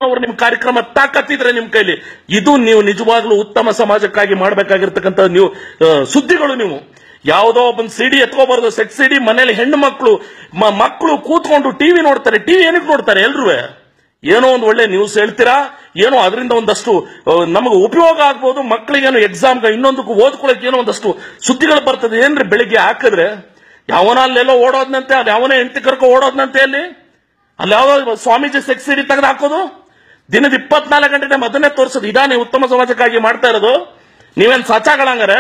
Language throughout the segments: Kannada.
ಅವರು ನಿಮ್ ಕಾರ್ಯಕ್ರಮ ತಾಕತ್ತಿದ್ರೆ ನಿಮ್ ಕೈಲಿ ಇದು ನೀವು ನಿಜವಾಗ್ಲೂ ಉತ್ತಮ ಸಮಾಜಕ್ಕಾಗಿ ಮಾಡ್ಬೇಕಾಗಿರ್ತಕ್ಕಂಥ ನೀವು ಆ, ಸುದ್ದಿಗಳು ನೀವು ಯಾವುದೋ ಒಬ್ಬನ್ ಸಿಡಿ ಎತ್ಕೋಬಾರ್ದು ಸೆಟ್ ಸಿಡಿ ಮನೇಲಿ ಹೆಣ್ಣು ಮಕ್ಕಳು ಮಕ್ಕಳು ಕೂತ್ಕೊಂಡು ಟಿವಿ ನೋಡ್ತಾರೆ ಟಿವಿ ಏನಕ್ಕೆ ನೋಡ್ತಾರೆ ಎಲ್ರೂ ಏನೋ ಒಂದು ಒಳ್ಳೆ ನ್ಯೂಸ್ ಹೇಳ್ತೀರಾ ಏನೋ ಅದರಿಂದ ಒಂದಷ್ಟು ಆ, ನಮಗೆ ಉಪಯೋಗ ಆಗ್ಬೋದು ಮಕ್ಕಳಿಗೇನೋ ಎಕ್ಸಾಮ್ಗೆ ಇನ್ನೊಂದಕ್ಕೂ ಓದ್ಕೊಳಕ್ಕೆ ಏನೋ ಒಂದಷ್ಟು ಸುದ್ದಿಗಳು ಬರ್ತದೆ ಏನ್ರಿ ಬೆಳಿಗ್ಗೆ ಹಾಕಿದ್ರೆ ಯಾವನ ಅಲ್ಲೆಲ್ಲೋ ಓಡೋದ್ನಂತೆ ಅಲ್ಲಿ ಯಾವನೇ ಹೆಂಡತಿ ಕರ್ಕೊ ಓಡೋದ್ನಂತೆ ಅಲ್ಲಿ ಅಲ್ಲಿ ಯಾವ್ದೋ ಸ್ವಾಮೀಜಿ ಸೆಕ್ಸ್ ಸಿಡಿ ತೆಗೆದು ಹಾಕೋದು ದಿನದ ಇಪ್ಪತ್ನಾಲ್ಕು ಗಂಟೆ ಟೈಮ್ ಅದನ್ನೇ ತೋರಿಸೋದು ಇದಾನೆ ಉತ್ತಮ ಸಮಾಜಕ್ಕಾಗಿ ಮಾಡ್ತಾ ಇರೋದು ನೀವೇನ್ ಸಾಚಾಗಳಂಗಾರೆ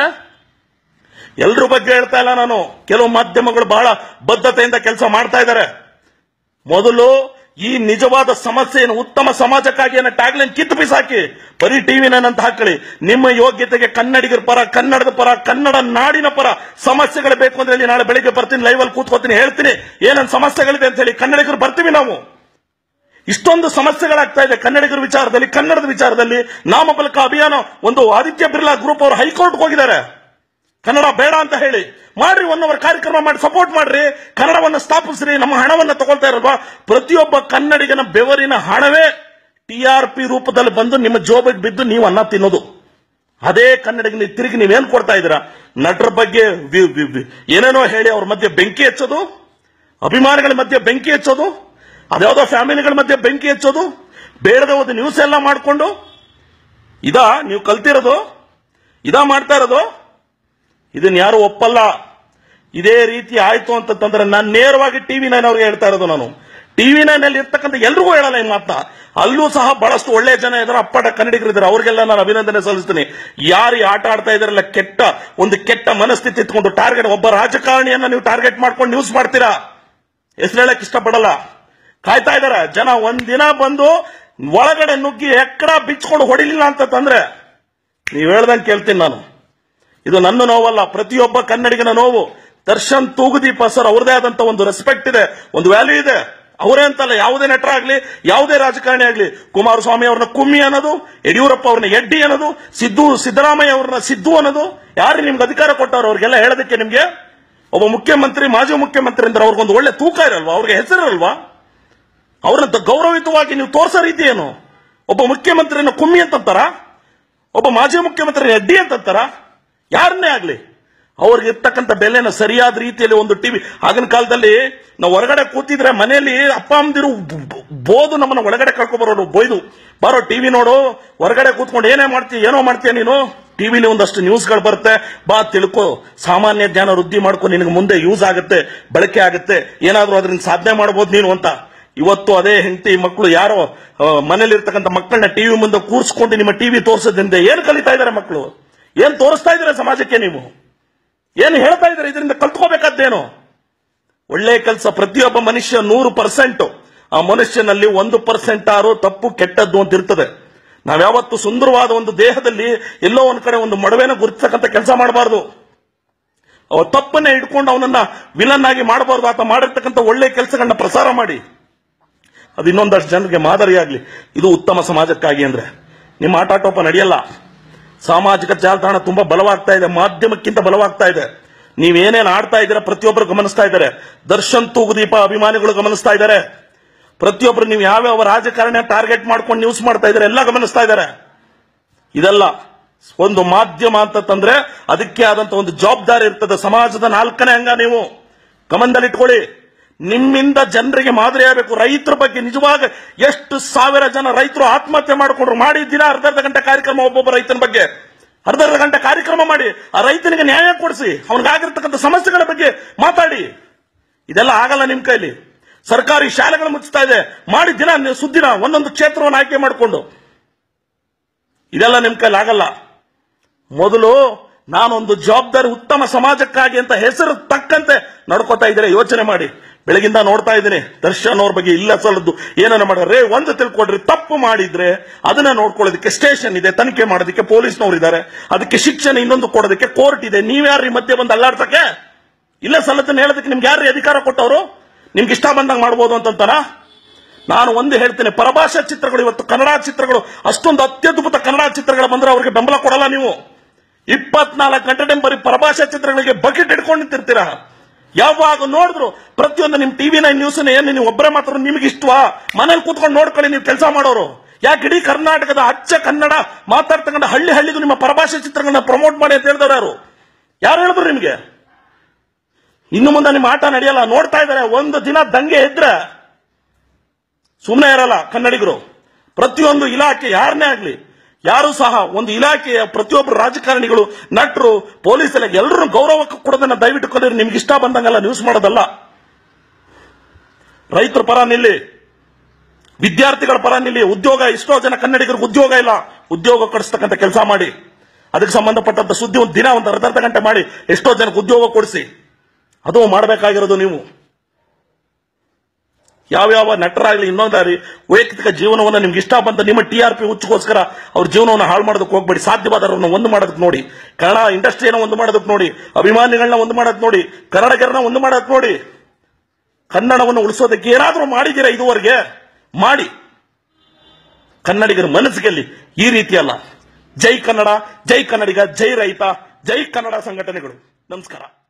ಎಲ್ರ ಬಗ್ಗೆ ಹೇಳ್ತಾ ಇಲ್ಲ ನಾನು ಕೆಲವು ಮಾಧ್ಯಮಗಳು ಬಹಳ ಬದ್ಧತೆಯಿಂದ ಕೆಲಸ ಮಾಡ್ತಾ ಇದ್ದಾರೆ ಮೊದಲು ಈ ನಿಜವಾದ ಸಮಸ್ಯೆಯನ್ನು ಉತ್ತಮ ಸಮಾಜಕ್ಕಾಗಿ ಅನ್ನೋ ಟ್ಯಾಗ್ಲೈನ್ ಕಿತ್ತು ಬಿಸಾಕಿ ಬರೀ ಟಿವಿ ಅಂತ ಹಾಕೊಳ್ಳಿ ನಿಮ್ಮ ಯೋಗ್ಯತೆಗೆ ಕನ್ನಡಿಗರ ಪರ ಕನ್ನಡದ ಪರ ಕನ್ನಡ ನಾಡಿನ ಪರ ಸಮಸ್ಯೆಗಳು ಬೇಕು ಅಂದ್ರೆ ಹೇಳಿ ನಾಳೆ ಬೆಳಿಗ್ಗೆ ಬರ್ತೀನಿ ಲೈವ್ ಅಲ್ಲಿ ಕೂತ್ಕೋತೀನಿ ಹೇಳ್ತೀನಿ ಏನನ್ ಸಮಸ್ಯೆಗಳಿದೆ ಅಂತ ಹೇಳಿ ಕನ್ನಡಿಗರು ಬರ್ತೀವಿ ನಾವು ಇಷ್ಟೊಂದು ಸಮಸ್ಯೆಗಳಾಗ್ತಾ ಇದೆ ಕನ್ನಡಿಗರ ವಿಚಾರದಲ್ಲಿ ಕನ್ನಡದ ವಿಚಾರದಲ್ಲಿ ನಾಮಫಲಕ ಅಭಿಯಾನ ಒಂದು ಆದಿತ್ಯ ಬಿರ್ಲಾ ಗ್ರೂಪ್ ಅವರು ಹೈಕೋರ್ಟ್ಗೆ ಹೋಗಿದ್ದಾರೆ ಕನ್ನಡ ಬೇಡ ಅಂತ ಹೇಳಿ ಮಾಡ್ರಿ ಒನ್ ಅವರ್ ಕಾರ್ಯಕ್ರಮ ಮಾಡಿ ಸಪೋರ್ಟ್ ಮಾಡ್ರಿ ಕನ್ನಡವನ್ನ ಸ್ಥಾಪಿಸ್ರಿ ನಮ್ಮ ಹಣವನ್ನ ತಗೊಳ್ತಾ ಇರಲ್ವಾ ಪ್ರತಿಯೊಬ್ಬ ಕನ್ನಡಿಗನ ಬೆವರಿನ ಹಣವೇ ಟಿ ಆರ್ ಪಿ ರೂಪದಲ್ಲಿ ಬಂದು ನಿಮ್ಮ ಜೋಬಿಗೆ ಬಿದ್ದು ನೀವು ಅನ್ನ ತಿನ್ನೋದು ಅದೇ ಕನ್ನಡಿಗನ ತಿರುಗಿ ನೀವೇನ್ ಕೊಡ್ತಾ ಇದ್ದೀರಾ ನಟರ ಬಗ್ಗೆ ವಿ- ವಿ- ವಿ- ಏನೇನೋ ಹೇಳಿ ಅವ್ರ ಮಧ್ಯೆ ಬೆಂಕಿ ಹಚ್ಚೋದು ಅಭಿಮಾನಿಗಳ ಮಧ್ಯೆ ಬೆಂಕಿ ಹಚ್ಚೋದು ಅದ್ಯಾವುದೋ ಫ್ಯಾಮಿಲಿಗಳ ಮಧ್ಯೆ ಬೆಂಕಿ ಹಚ್ಚೋದು ಬೇಡದ ಒಂದು ನ್ಯೂಸ್ ಎಲ್ಲ ಮಾಡಿಕೊಂಡು ಇದಾ ನೀವು ಕಲ್ತಿರೋದು ಇದಾ ಮಾಡ್ತಾ ಇರೋದು ಇದನ್ನ ಯಾರು ಒಪ್ಪಲ್ಲ ಇದೇ ರೀತಿ ಆಯ್ತು ಅಂತಂದ್ರೆ ನಾನು ನೇರವಾಗಿ ಟಿವಿ ನೈನ್ ಅವ್ರಿಗೆ ಹೇಳ್ತಾ ಇರೋದು ನಾನು ಟಿವಿ ನೈನ್ ಅಲ್ಲಿ ಇರ್ತಕ್ಕಂಥ ಎಲ್ರಿಗೂ ಹೇಳಲ್ಲ ಈ ಮಾತನ್ನ ಅಲ್ಲೂ ಸಹ ಬಹಳಷ್ಟು ಒಳ್ಳೆ ಜನ ಇದ್ದಾರೆ ಅಪ್ಪಟ ಕನ್ನಡಿಗರು ಇದ್ದಾರೆ ಅವ್ರಿಗೆಲ್ಲ ನಾನು ಅಭಿನಂದನೆ ಸಲ್ಲಿಸ್ತೀನಿ ಯಾರು ಈ ಆಟ ಆಡ್ತಾ ಇದಾರಲ್ಲ ಕೆಟ್ಟ ಒಂದು ಕೆಟ್ಟ ಮನಸ್ಥಿತಿ ಇಟ್ಕೊಂಡು ಟಾರ್ಗೆಟ್ ಒಬ್ಬ ರಾಜಕಾರಣಿಯನ್ನ ನೀವು ಟಾರ್ಗೆಟ್ ಮಾಡ್ಕೊಂಡು ನ್ಯೂಸ್ ಮಾಡ್ತೀರಾ ಹೆಸರು ಹೇಳಕ್ ಇಷ್ಟಪಡಲ್ಲ ಕಾಯ್ತಾ ಇದಾರೆ ಜನ ಒಂದಿನ ಬಂದು ಒಳಗಡೆ ನುಗ್ಗಿ ಎಕ್ಕಡ ಬಿಚ್ಕೊಂಡು ಹೊಡಿಲಿಲ್ಲ ಅಂತಂದ್ರೆ ನೀವ್ ಹೇಳ್ದಂಗೆ ಕೇಳ್ತೀನಿ ನಾನು ಇದು ನನ್ನ ನೋವಲ್ಲ ಪ್ರತಿಯೊಬ್ಬ ಕನ್ನಡಿಗನ ನೋವು ದರ್ಶನ್ ತೂಗುದೀಪ ಸರ್ ಅವ್ರದೇ ಆದಂತ ಒಂದು ರೆಸ್ಪೆಕ್ಟ್ ಇದೆ ಒಂದು ವ್ಯಾಲ್ಯೂ ಇದೆ ಅವರೇ ಅಂತಲ್ಲ ಯಾವುದೇ ನಟರಾಗ್ಲಿ ಯಾವುದೇ ರಾಜಕಾರಣಿ ಆಗ್ಲಿ ಕುಮಾರಸ್ವಾಮಿ ಅವ್ರನ್ನ ಕುಮ್ಮಿ ಅನ್ನೋದು ಯಡಿಯೂರಪ್ಪ ಅವ್ರನ್ನ ಎಡ್ಡಿ ಅನ್ನೋದು ಸಿದ್ದು ಸಿದ್ದರಾಮಯ್ಯ ಅವ್ರನ್ನ ಸಿದ್ದು ಅನ್ನೋದು ಯಾರು ನಿಮ್ಗೆ ಅಧಿಕಾರ ಕೊಟ್ಟವ್ರು ಅವ್ರಿಗೆಲ್ಲ ಹೇಳೋದಕ್ಕೆ ನಿಮ್ಗೆ ಒಬ್ಬ ಮುಖ್ಯಮಂತ್ರಿ ಮಾಜಿ ಮುಖ್ಯಮಂತ್ರಿ ಅಂದ್ರೆ ಅವ್ರಿಗೊಂದು ಒಳ್ಳೆ ತೂಕ ಇರಲ್ವಾ ಅವ್ರಿಗೆ ಹೆಸರಿರಲ್ವಾ ಅವ್ರನ್ನ ಗೌರವಿತವಾಗಿ ನೀವು ತೋರ್ಸೋ ರೀತಿ ಏನು ಒಬ್ಬ ಮುಖ್ಯಮಂತ್ರಿನ ಕುಮ್ಮಿ ಅಂತಂತಾರ ಒಬ್ಬ ಮಾಜಿ ಮುಖ್ಯಮಂತ್ರಿ ಎಡ್ಡಿ ಅಂತಂತಾರ ಯಾರನ್ನೇ ಆಗ್ಲಿ ಅವ್ರಿಗೆ ಇರ್ತಕ್ಕಂಥ ಬೆಲೆನ ಸರಿಯಾದ ರೀತಿಯಲ್ಲಿ ಒಂದು ಟಿವಿ ಆಗಿನ ಕಾಲದಲ್ಲಿ ನಾವು ಹೊರಗಡೆ ಕೂತಿದ್ರೆ ಮನೆಯಲ್ಲಿ ಅಪ್ಪ ಅಮ್ಮದಿರು ಬೋದು ನಮ್ಮನ್ನ ಒಳಗಡೆ ಕಳ್ಕೊಬರೋರು ಬೊಯ್ದು ಬಾರೋ ಟಿವಿ ನೋಡು ಹೊರಗಡೆ ಕೂತ್ಕೊಂಡು ಏನೇ ಮಾಡ್ತೀಯ ಏನೋ ಮಾಡ್ತೀಯ ನೀನು ಟಿವಿಲಿ ಒಂದಷ್ಟು ನ್ಯೂಸ್ಗಳು ಬರುತ್ತೆ ಬಾ ತಿಳ್ಕೊ ಸಾಮಾನ್ಯ ಜ್ಞಾನ ವೃದ್ಧಿ ಮಾಡ್ಕೊ ನಿನಗೆ ಮುಂದೆ ಯೂಸ್ ಆಗುತ್ತೆ ಬಳಕೆ ಆಗುತ್ತೆ ಏನಾದ್ರೂ ಅದರಿಂದ ಸಾಧನೆ ಮಾಡಬಹುದು ನೀನು ಅಂತ ಇವತ್ತು ಅದೇ ಹೆಂಡತಿ ಮಕ್ಕಳು ಯಾರೋ ಮನೇಲಿ ಇರ್ತಕ್ಕಂಥ ಮಕ್ಕಳನ್ನ ಟಿವಿ ಮುಂದೆ ಕೂರಿಸ್ಕೊಂಡು ನಿಮ್ಮ ಟಿವಿ ತೋರಿಸೋದ್ರಿಂದ ಏನ್ ಕಲಿತಾ ಇದಾರೆ ಮಕ್ಕಳು ಏನ್ ತೋರಿಸ್ತಾ ಇದಾರೆ ಸಮಾಜಕ್ಕೆ ನೀವು ಏನು ಹೇಳ್ತಾ ಇದಾರೆ ಇದರಿಂದ ಕಲ್ತ್ಕೋಬೇಕಾದ್ದೇನು ಒಳ್ಳೆ ಕೆಲಸ ಪ್ರತಿಯೊಬ್ಬ ಮನುಷ್ಯ ನೂರು ಪರ್ಸೆಂಟ್ ಆ ಮನುಷ್ಯನಲ್ಲಿ ಒಂದು ಪರ್ಸೆಂಟ್ ಆರು ತಪ್ಪು ಕೆಟ್ಟದ್ದು ಅಂತ ಇರ್ತದೆ ನಾವ್ಯಾವತ್ತು ಸುಂದರವಾದ ಒಂದು ದೇಹದಲ್ಲಿ ಎಲ್ಲೋ ಒಂದ್ ಕಡೆ ಒಂದು ಮಡವೆನ ಗುರುತಿಸಕ್ಕಂತ ಕೆಲಸ ಮಾಡಬಾರ್ದು ಅವ ತಪ್ಪನ್ನೇ ಇಟ್ಕೊಂಡು ಅವನನ್ನ ವಿಲನ್ ಆಗಿ ಮಾಡಬಾರ್ದು ಆತ ಮಾಡಿರ್ತಕ್ಕಂಥ ಒಳ್ಳೆ ಕೆಲಸಗಳನ್ನ ಪ್ರಸಾರ ಮಾಡಿ ಅದು ಇನ್ನೊಂದಷ್ಟು ಜನರಿಗೆ ಮಾದರಿಯಾಗ್ಲಿ ಇದು ಉತ್ತಮ ಸಮಾಜಕ್ಕಾಗಿ ಅಂದ್ರೆ ನಿಮ್ಮ ಆಟಾಟೋಪ ನಡೆಯಲ್ಲ ಸಾಮಾಜಿಕ ಜಾಲತಾಣ ತುಂಬಾ ಬಲವಾಗ್ತಾ ಇದೆ ಮಾಧ್ಯಮಕ್ಕಿಂತ ಬಲವಾಗ್ತಾ ಇದೆ ನೀವೇನೇನ್ ಆಡ್ತಾ ಇದ್ದೀರಾ ಪ್ರತಿಯೊಬ್ಬರು ಗಮನಿಸ್ತಾ ಇದ್ದಾರೆ ದರ್ಶನ್ ತೂಗುದೀಪ ಅಭಿಮಾನಿಗಳು ಗಮನಿಸ್ತಾ ಇದ್ದಾರೆ ಪ್ರತಿಯೊಬ್ಬರು ನೀವು ಯಾವ್ಯಾವ ರಾಜಕಾರಣ ಟಾರ್ಗೆಟ್ ಮಾಡ್ಕೊಂಡು ನ್ಯೂಸ್ ಮಾಡ್ತಾ ಇದ್ದಾರೆ ಎಲ್ಲ ಗಮನಿಸ್ತಾ ಇದ್ದಾರೆ ಇದೆಲ್ಲ ಒಂದು ಮಾಧ್ಯಮ ಅಂತಂದ್ರೆ ಅದಕ್ಕೆ ಆದಂತ ಒಂದು ಜವಾಬ್ದಾರಿ ಇರ್ತದೆ ಸಮಾಜದ ನಾಲ್ಕನೇ ಅಂಗ ನೀವು ಗಮನದಲ್ಲಿಟ್ಕೊಳ್ಳಿ ನಿಮ್ಮಿಂದ ಜನರಿಗೆ ಮಾದರಿ ಆಗಬೇಕು ರೈತರ ಬಗ್ಗೆ ನಿಜವಾಗ ಎಷ್ಟು ಸಾವಿರ ಜನ ರೈತರು ಆತ್ಮಹತ್ಯೆ ಮಾಡಿಕೊಂಡ್ರು ಮಾಡಿ ದಿನ ಅರ್ಧ ಅರ್ಧ ಗಂಟೆ ಕಾರ್ಯಕ್ರಮ ಒಬ್ಬೊಬ್ಬ ರೈತನ ಬಗ್ಗೆ ಅರ್ಧ ಅರ್ಧ ಗಂಟೆ ಕಾರ್ಯಕ್ರಮ ಮಾಡಿ ಆ ರೈತನಿಗೆ ನ್ಯಾಯ ಕೊಡಿಸಿ ಅವನಿಗಾಗಿರ್ತಕ್ಕಂಥ ಸಮಸ್ಯೆಗಳ ಬಗ್ಗೆ ಮಾತಾಡಿ ಇದೆಲ್ಲ ಆಗಲ್ಲ ನಿಮ್ ಕೈಲಿ ಸರ್ಕಾರಿ ಶಾಲೆಗಳು ಮುಚ್ಚುತ್ತಾ ಇದೆ ಮಾಡಿ ದಿನ ನೀವು ಸುದ್ದಿನ ಒಂದೊಂದು ಕ್ಷೇತ್ರವನ್ನು ಆಯ್ಕೆ ಮಾಡಿಕೊಂಡು ಇದೆಲ್ಲ ನಿಮ್ ಕೈಲಿ ಆಗಲ್ಲ ಮೊದಲು ನಾನೊಂದು ಜವಾಬ್ದಾರಿ ಉತ್ತಮ ಸಮಾಜಕ್ಕಾಗಿ ಅಂತ ಹೆಸರು ತಕ್ಕಂತೆ ನಡ್ಕೋತಾ ಇದ್ರೆ ಯೋಚನೆ ಮಾಡಿ ಬೆಳಗಿಂದ ನೋಡ್ತಾ ಇದ್ದೀನಿ ದರ್ಶನ್ ಅವ್ರ ಬಗ್ಗೆ ಇಲ್ಲ ಸಲ್ಲದ್ದು ಏನನ್ನ ಮಾಡ್ರೆ ಒಂದು ತಿಳ್ಕೊಡ್ರಿ ತಪ್ಪು ಮಾಡಿದ್ರೆ ಅದನ್ನ ನೋಡ್ಕೊಳ್ಳೋದಕ್ಕೆ ಸ್ಟೇಷನ್ ಇದೆ ತನಿಖೆ ಮಾಡೋದಕ್ಕೆ ಪೊಲೀಸ್ನವ್ರು ಇದ್ದಾರೆ ಅದಕ್ಕೆ ಶಿಕ್ಷಣ ಇನ್ನೊಂದು ಕೊಡೋದಕ್ಕೆ ಕೋರ್ಟ್ ಇದೆ ನೀವ್ಯಾರು ಈ ಮಧ್ಯೆ ಬಂದು ಅಲ್ಲಾಡ್ಸಕ್ಕೆ ಇಲ್ಲ ಸಲ್ಲದನ್ನ ಹೇಳೋದಕ್ಕೆ ನಿಮ್ಗೆ ಯಾರು ಅಧಿಕಾರ ಕೊಟ್ಟವರು ನಿಮ್ಗೆ ಇಷ್ಟ ಬಂದಂಗೆ ಮಾಡ್ಬೋದು ಅಂತಂತಾರ ನಾನು ಒಂದು ಹೇಳ್ತೇನೆ ಪರಭಾಷಾ ಚಿತ್ರಗಳು ಇವತ್ತು ಕನ್ನಡ ಚಿತ್ರಗಳು ಅಷ್ಟೊಂದು ಅತ್ಯದ್ಭುತ ಕನ್ನಡ ಚಿತ್ರಗಳು ಬಂದ್ರೆ ಅವ್ರಿಗೆ ಬೆಂಬಲ ಕೊಡಲ್ಲ ನೀವು ಇಪ್ಪತ್ನಾಲ್ಕು ಗಂಟೆ ಟೈಮ್ ಬರೀ ಪರಭಾಷಾ ಚಿತ್ರಗಳಿಗೆ ಬಕೆಟ್ ಹಿಡ್ಕೊಂಡು ನಿಂತಿರ್ತೀರಾ ಯಾವಾಗ ನೋಡಿದ್ರು ಪ್ರತಿಯೊಂದು ನಿಮ್ ಟಿವಿ ನೈನ್ ನ್ಯೂಸ್ ಏನು ನೀವು ಒಬ್ಬರೇ ಮಾತ್ರ ನಿಮ್ಗೆ ಇಷ್ಟವಾ ಮನೇಲಿ ಕೂತ್ಕೊಂಡು ನೋಡ್ಕೊಳ್ಳಿ ನೀವು ಕೆಲಸ ಮಾಡೋರು ಯಾಕೆ ಇಡೀ ಕರ್ನಾಟಕದ ಅಚ್ಚ ಕನ್ನಡ ಮಾತಾಡ್ತಕ್ಕಂಥ ಹಳ್ಳಿ ಹಳ್ಳಿಗೂ ನಿಮ್ಮ ಪರಭಾಷೆ ಚಿತ್ರಗಳನ್ನ ಪ್ರಮೋಟ್ ಮಾಡಿ ಅಂತ ಹೇಳಿದವರು ಯಾರು ಯಾರು ಹೇಳಿದ್ರು ನಿಮ್ಗೆ ಇನ್ನು ಮುಂದೆ ನಿಮ್ಮ ಆಟ ನಡೆಯಲ್ಲ ನೋಡ್ತಾ ಇದ್ದಾರೆ ಒಂದು ದಿನ ದಂಗೆ ಇದ್ರೆ ಸುಮ್ಮನೆ ಇರಲ್ಲ ಕನ್ನಡಿಗರು ಪ್ರತಿಯೊಂದು ಇಲಾಖೆ ಯಾರನ್ನೇ ಆಗ್ಲಿ ಯಾರು ಸಹ ಒಂದು ಇಲಾಖೆಯ ಪ್ರತಿಯೊಬ್ಬರು ರಾಜಕಾರಣಿಗಳು ನಟರು ಪೊಲೀಸ್ ಎಲ್ಲ ಎಲ್ಲರೂ ಗೌರವ ಕೊಡೋದನ್ನ ದಯವಿಟ್ಟು ಕಲಿಯರು ನಿಮ್ಗೆ ಇಷ್ಟ ಬಂದಂಗೆಲ್ಲ ನ್ಯೂಸ್ ಮಾಡೋದಲ್ಲ ರೈತರ ಪರ ನಿಲ್ಲಿ ವಿದ್ಯಾರ್ಥಿಗಳ ಪರ ನಿಲ್ಲಿ ಉದ್ಯೋಗ ಎಷ್ಟೋ ಜನ ಕನ್ನಡಿಗರಿಗೆ ಉದ್ಯೋಗ ಇಲ್ಲ ಉದ್ಯೋಗ ಕೊಡಿಸ್ತಕ್ಕಂಥ ಕೆಲಸ ಮಾಡಿ ಅದಕ್ಕೆ ಸಂಬಂಧಪಟ್ಟಂತ ಸುದ್ದಿ ಒಂದು ದಿನ ಒಂದು ಅರ್ಧ ಅರ್ಧ ಗಂಟೆ ಮಾಡಿ ಎಷ್ಟೋ ಜನಕ್ಕೆ ಉದ್ಯೋಗ ಕೊಡಿಸಿ ಅದು ಮಾಡಬೇಕಾಗಿರೋದು ನೀವು ಯಾವ್ಯಾವ ನಟರಾಗ್ಲಿ ಇನ್ನೊಂದಾಗ್ಲಿ ವೈಯಕ್ತಿಕ ಜೀವನವನ್ನು ನಿಮ್ಗೆ ಇಷ್ಟ ಬಂತ ನಿಮ್ಮ ಟಿ ಆರ್ ಪಿ ಹುಚ್ಚಗೋಸ್ಕರ ಅವ್ರ ಜೀವನವನ್ನು ಹಾಳು ಮಾಡೋದಕ್ಕೆ ಹೋಗ್ಬೇಡಿ ಸಾಧ್ಯವಾದವ್ರನ್ನ ಒಂದು ಮಾಡೋದಕ್ಕೆ ನೋಡಿ ಕನ್ನಡ ಇಂಡಸ್ಟ್ರಿಯನ್ನ ಒಂದು ಮಾಡೋದಕ್ಕೆ ನೋಡಿ ಅಭಿಮಾನಿಗಳನ್ನ ಒಂದು ಮಾಡೋದಕ್ಕೆ ನೋಡಿ ಕನ್ನಡಿಗರನ್ನ ಒಂದು ಮಾಡೋದಕ್ಕೆ ನೋಡಿ ಕನ್ನಡವನ್ನು ಉಳಿಸೋದಕ್ಕೆ ಏನಾದರೂ ಮಾಡಿದ್ದೀರಾ ಇದುವರೆಗೆ ಮಾಡಿ ಕನ್ನಡಿಗರ ಮನಸ್ಸಿಗೆಲ್ಲಿ ಈ ರೀತಿ ಅಲ್ಲ ಜೈ ಕನ್ನಡ ಜೈ ಕನ್ನಡಿಗ ಜೈ ರೈತ ಜೈ ಕನ್ನಡ ಸಂಘಟನೆಗಳು ನಮಸ್ಕಾರ